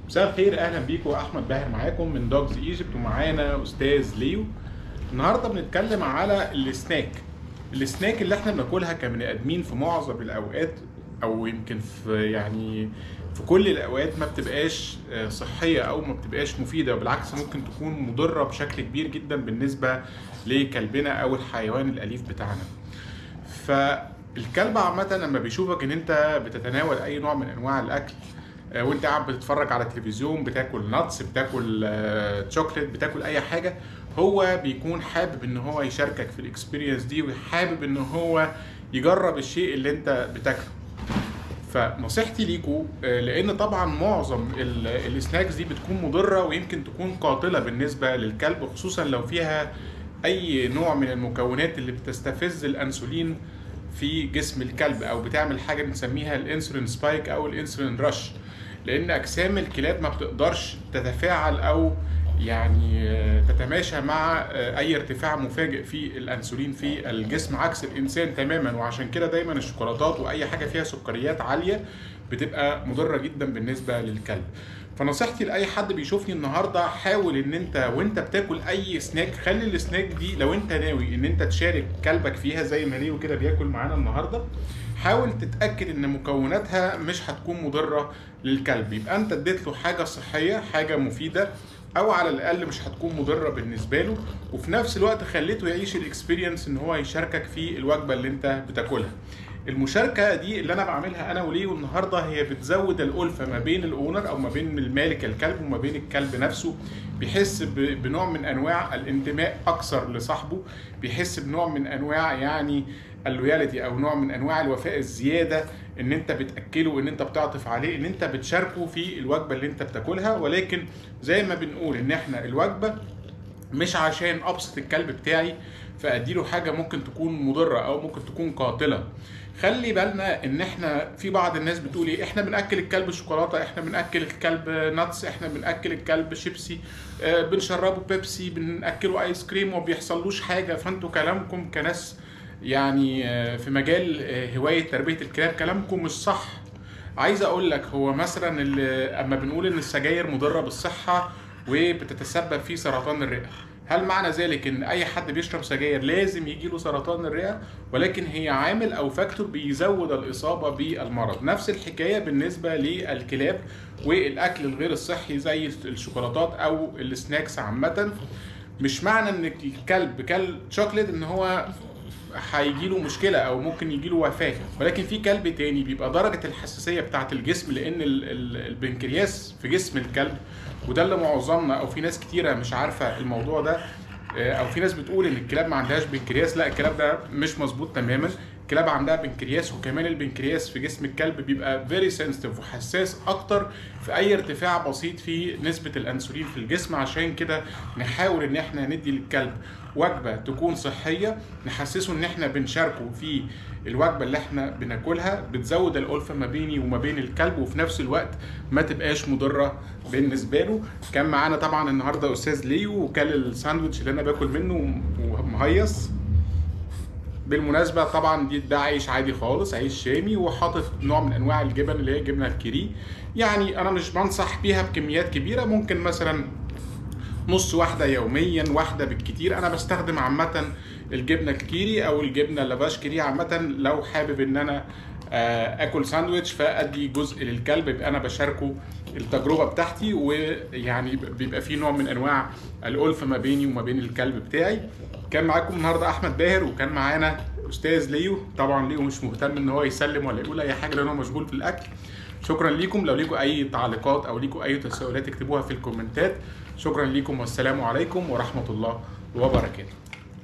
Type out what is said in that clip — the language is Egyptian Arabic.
مساء الخير اهلا بيكم احمد باهر معاكم من دوجز ايجيبت ومعانا استاذ ليو النهارده بنتكلم على السناك السناك اللي احنا بناكلها كبني ادمين في معظم الاوقات او يمكن في يعني في كل الاوقات ما بتبقاش صحيه او ما بتبقاش مفيده وبالعكس ممكن تكون مضره بشكل كبير جدا بالنسبه لكلبنا او الحيوان الاليف بتاعنا فالكلب عامه لما بيشوفك ان انت بتتناول اي نوع من انواع الاكل وانت قاعد بتتفرج على التلفزيون بتاكل ناتس بتاكل تشوكليت بتاكل اي حاجه هو بيكون حابب ان هو يشاركك في الاكسبيرينس دي وحابب ان هو يجرب الشيء اللي انت بتاكله فنصيحتي ليكم لان طبعا معظم السناكس دي بتكون مضره ويمكن تكون قاتله بالنسبه للكلب خصوصا لو فيها اي نوع من المكونات اللي بتستفز الانسولين في جسم الكلب او بتعمل حاجه بنسميها الانسولين سبايك او الانسولين رش لان اجسام الكلاب ما بتقدرش تتفاعل او يعني تتماشى مع اي ارتفاع مفاجئ في الانسولين في الجسم عكس الانسان تماما وعشان كده دايما الشوكولاتات واي حاجه فيها سكريات عاليه بتبقى مضره جدا بالنسبه للكلب فنصيحتي لاي حد بيشوفني النهارده حاول ان انت وانت بتاكل اي سناك خلي السناك دي لو انت ناوي ان انت تشارك كلبك فيها زي ما ليو كده بياكل معانا النهارده حاول تتاكد ان مكوناتها مش هتكون مضره للكلب يبقى انت اديت له حاجه صحيه حاجه مفيده او على الاقل مش هتكون مضره بالنسبه له وفي نفس الوقت خليته يعيش الاكسبيرينس ان هو يشاركك في الوجبه اللي انت بتاكلها المشاركه دي اللي انا بعملها انا وليه النهارده هي بتزود الالفه ما بين الاونر او ما بين المالك الكلب وما بين الكلب نفسه بيحس بنوع من انواع الانتماء اكثر لصاحبه بيحس بنوع من انواع يعني اللويالتي او نوع من انواع الوفاء الزياده ان انت بتاكله ان انت بتعطف عليه ان انت بتشاركه في الوجبه اللي انت بتاكلها ولكن زي ما بنقول ان احنا الوجبه مش عشان ابسط الكلب بتاعي فاديله حاجه ممكن تكون مضره او ممكن تكون قاتله خلي بالنا ان احنا في بعض الناس بتقول ايه احنا بناكل الكلب شوكولاته احنا بناكل الكلب ناتس احنا بناكل الكلب شيبسي اه بنشربه بيبسي بناكله ايس كريم وما بيحصلوش حاجه فانتوا كلامكم كناس يعني في مجال هوايه تربيه الكلاب كلامكم مش صح عايز اقول لك هو مثلا اما بنقول ان السجاير مضره بالصحه وبتتسبب في سرطان الرئه هل معنى ذلك ان اي حد بيشرب سجاير لازم يجي له سرطان الرئه ولكن هي عامل او فاكتور بيزود الاصابه بالمرض نفس الحكايه بالنسبه للكلاب والاكل الغير الصحي زي الشوكولاتات او السناكس عامه مش معنى ان الكلب كل شوكليت ان هو هيجي له مشكله او ممكن يجي له وفاه ولكن في كلب تاني بيبقى درجه الحساسيه بتاعه الجسم لان البنكرياس في جسم الكلب وده اللي معظمنا او في ناس كتيره مش عارفه الموضوع ده او في ناس بتقول ان الكلاب ما عندهاش بنكرياس لا الكلاب ده مش مظبوط تماما الكلاب عندها بنكرياس وكمان البنكرياس في جسم الكلب بيبقى فيري سنسيتيف وحساس اكتر في اي ارتفاع بسيط في نسبه الانسولين في الجسم عشان كده نحاول ان احنا ندي للكلب وجبه تكون صحيه نحسسه ان احنا بنشاركه في الوجبه اللي احنا بناكلها بتزود الالفه ما بيني وما بين الكلب وفي نفس الوقت ما تبقاش مضره بالنسبه له كان معانا طبعا النهارده استاذ ليو وكل الساندوتش اللي انا باكل منه ومهيص بالمناسبه طبعا دي ده عيش عادي خالص عيش شامي وحاطط نوع من انواع الجبن اللي هي جبنه الكيري يعني انا مش بنصح بيها بكميات كبيره ممكن مثلا نص واحدة يوميا واحدة بالكتير أنا بستخدم عامة الجبنة الكيري أو الجبنة اللافاش كيري عامة لو حابب إن أنا آكل ساندويتش فأدي جزء للكلب يبقى أنا بشاركه التجربة بتاعتي ويعني بيبقى في نوع من أنواع الألفة ما بيني وما بين الكلب بتاعي كان معاكم النهاردة أحمد باهر وكان معانا أستاذ ليو طبعا ليو مش مهتم إن هو يسلم ولا يقول أي حاجة لأن هو مشغول في الأكل شكرا ليكم لو ليكم اي تعليقات او ليكم اي تساؤلات اكتبوها في الكومنتات شكرا ليكم والسلام عليكم ورحمه الله وبركاته